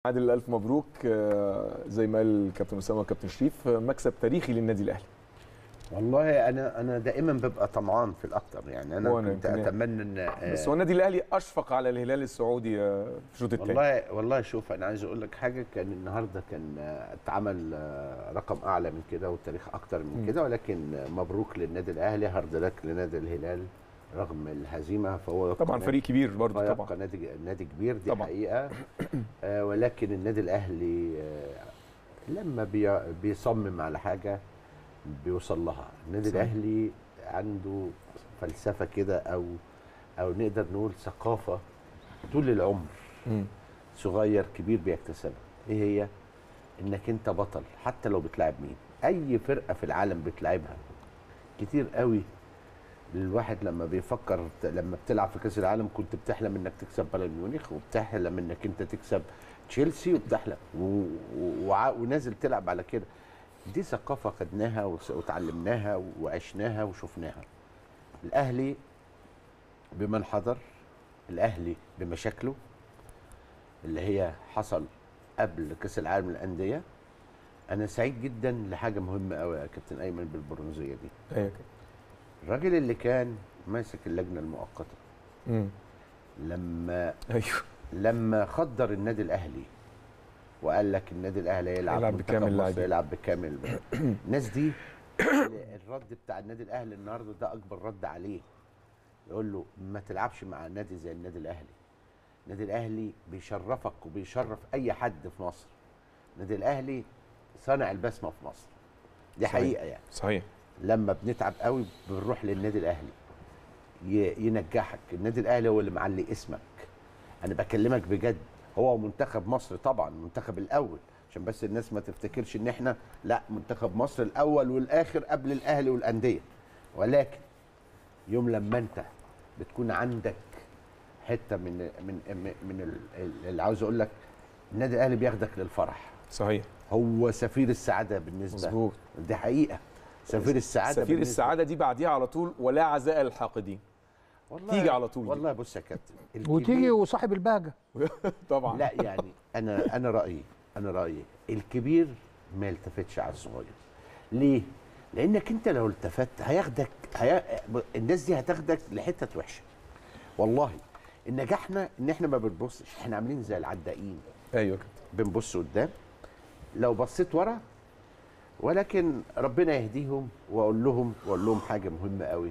عادل الف مبروك آه، زي ما قال الكابتن اسامه والكابتن شريف آه، مكسب تاريخي للنادي الاهلي والله انا انا دائما ببقى طمعان في الاكتر يعني انا وأنا كنت يمكن- اتمنى ان آه، بس هو النادي الاهلي اشفق على الهلال السعودي آه، في الشوط الثاني والله والله شوف انا عايز اقول لك حاجه كان النهارده كان آه، اتعمل آه، رقم اعلى من كده والتاريخ اكتر من مم. كده ولكن آه، مبروك للنادي الاهلي هارد لك لنادي الهلال رغم الهزيمه فهو يبقى طبعا نادي- فريق كبير برضه يبقى طبعا نادي نادي كبير دي طبعاً. حقيقه آه ولكن النادي الاهلي آه لما بي بيصمم على حاجه بيوصل لها النادي صحيح. الاهلي عنده فلسفه كده او او نقدر نقول ثقافه طول العمر مم. صغير كبير بيكتسبها ايه هي انك انت بطل حتى لو بتلعب مين اي فرقه في العالم بتلعبها كتير قوي الواحد لما بيفكر ت- لما بتلعب في كاس العالم كنت بتحلم انك تكسب بايرن ميونخ وبتحلم انك انت تكسب تشيلسي وبتحلم و... و... وع- ونازل تلعب على كده دي ثقافه خدناها وس- وتعلمناها وعشناها وشفناها الاهلي بمن حضر الاهلي بمشاكله اللي هي حصل قبل كاس العالم للانديه انا سعيد جدا لحاجه مهمه قوي يا كابتن ايمن بالبرونزيه دي ايوه كده. الراجل اللي كان ماسك اللجنه المؤقته مم. لما ايوه لما خدر النادي الاهلي وقال لك النادي الاهلي يلعب يلعب منتخب بكامل مصر لاعبين. يلعب بكامل الناس دي الرد بتاع النادي الاهلي النهارده ده اكبر رد عليه يقول له ما تلعبش مع نادي زي النادي الاهلي النادي الاهلي بيشرفك وبيشرف اي حد في مصر النادي الاهلي صانع البسمه في مصر دي صحيح. حقيقه يعني صحيح لما بنتعب قوي بنروح للنادي الاهلي ي- ينجحك النادي الاهلي هو اللي معلي اسمك انا بكلمك بجد هو منتخب مصر طبعا المنتخب الاول عشان بس الناس ما تفتكرش ان احنا لا منتخب مصر الاول والاخر قبل الاهلي والانديه ولكن يوم لما انت بتكون عندك حته من من من, من ال- اللي عاوز اقول لك النادي الاهلي بياخدك للفرح صحيح هو سفير السعاده بالنسبه مظبوط دي حقيقه سفير السعاده سفير بالنسبة- السعاده دي بعديها على طول ولا عزاء للحاقدين والله تيجي على طول دي. والله بص يا كابتن وتيجي الكبير- وصاحب البهجه طبعا لا يعني انا انا رايي انا رايي الكبير ما يلتفتش على الصغير ليه لانك انت لو التفت هياخدك هي... الناس دي هتاخدك لحته وحشه والله ان نجحنا ان احنا ما بنبصش احنا عاملين زي العدائين ايوه كده بنبص قدام لو بصيت ورا ولكن ربنا يهديهم واقول لهم واقول لهم حاجه مهمه قوي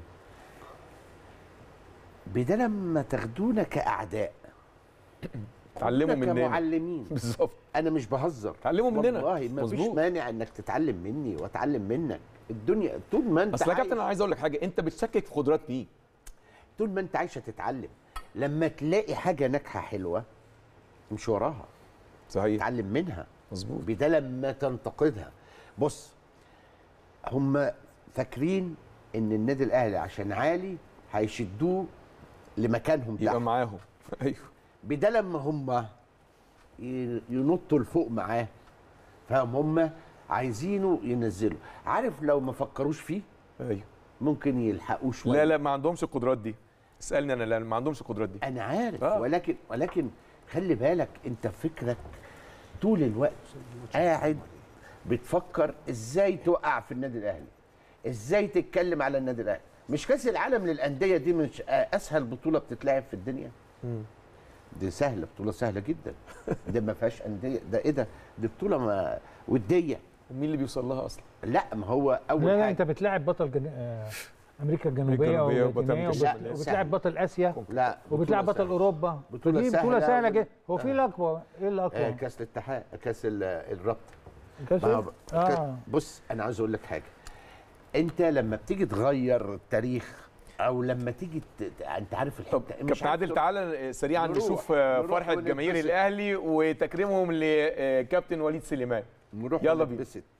بدل لما تاخدونا كاعداء اتعلموا خدونا مننا كمعلمين بالظبط انا مش بهزر اتعلموا مننا والله ما فيش مظبوط. مانع انك تتعلم مني واتعلم منك الدنيا طول ما انت اصل يا كابتن انا عايش عايز اقول لك حاجه انت بتشكك في قدرات مين طول ما انت عايش هتتعلم لما تلاقي حاجه ناجحه حلوه امشي وراها صحيح اتعلم منها مظبوط بدل ما تنتقدها بص هم فاكرين ان النادي الاهلي عشان عالي هيشدوه لمكانهم يبقى تحت معاهم ايوه بدل ما هم ي- ينطوا لفوق معاه فهم هم عايزينه ينزلوا عارف لو ما فكروش فيه ايوه ممكن يلحقوه شويه لا لا ما عندهمش القدرات دي اسالني انا لا ما عندهمش القدرات دي انا عارف آه. ولكن ولكن خلي بالك انت فكرك طول الوقت قاعد بتفكر ازاي توقع في النادي الاهلي ازاي تتكلم على النادي الاهلي مش كاس العالم للانديه دي مش اسهل بطوله بتتلعب في الدنيا دي سهله بطوله سهله جدا ده ما فيهاش انديه ده ايه ده دي بطوله ما وديه ومين اللي بيوصل لها اصلا لا ما هو اول لا لا حاجه انت بتلاعب بطل جن... آه، امريكا الجنوبيه الجنوبية وبطل واللاتينيه أمريكا وبت- الشمالية. وبتلاعب بطل اسيا لا وبتلاعب بطولة بطل سهلة. اوروبا بطولة دي بطوله سهلة سهله وال- جدا هو في الاقوى ايه آه الاقوى كاس الاتحاد كاس ال- الرابطه كاس ما إيه؟ هو- اه بص انا عاوز اقول لك حاجه انت لما بتيجي تغير التاريخ او لما تيجي ت... ت- انت عارف طب الحته مش كابتن عارف عادل تق- تعالى سريعا نروح- نشوف آه، نروح فرحه جماهير ونتبسط. الاهلي وتكريمهم لكابتن وليد سليمان نروح يلا بينا. نتبسط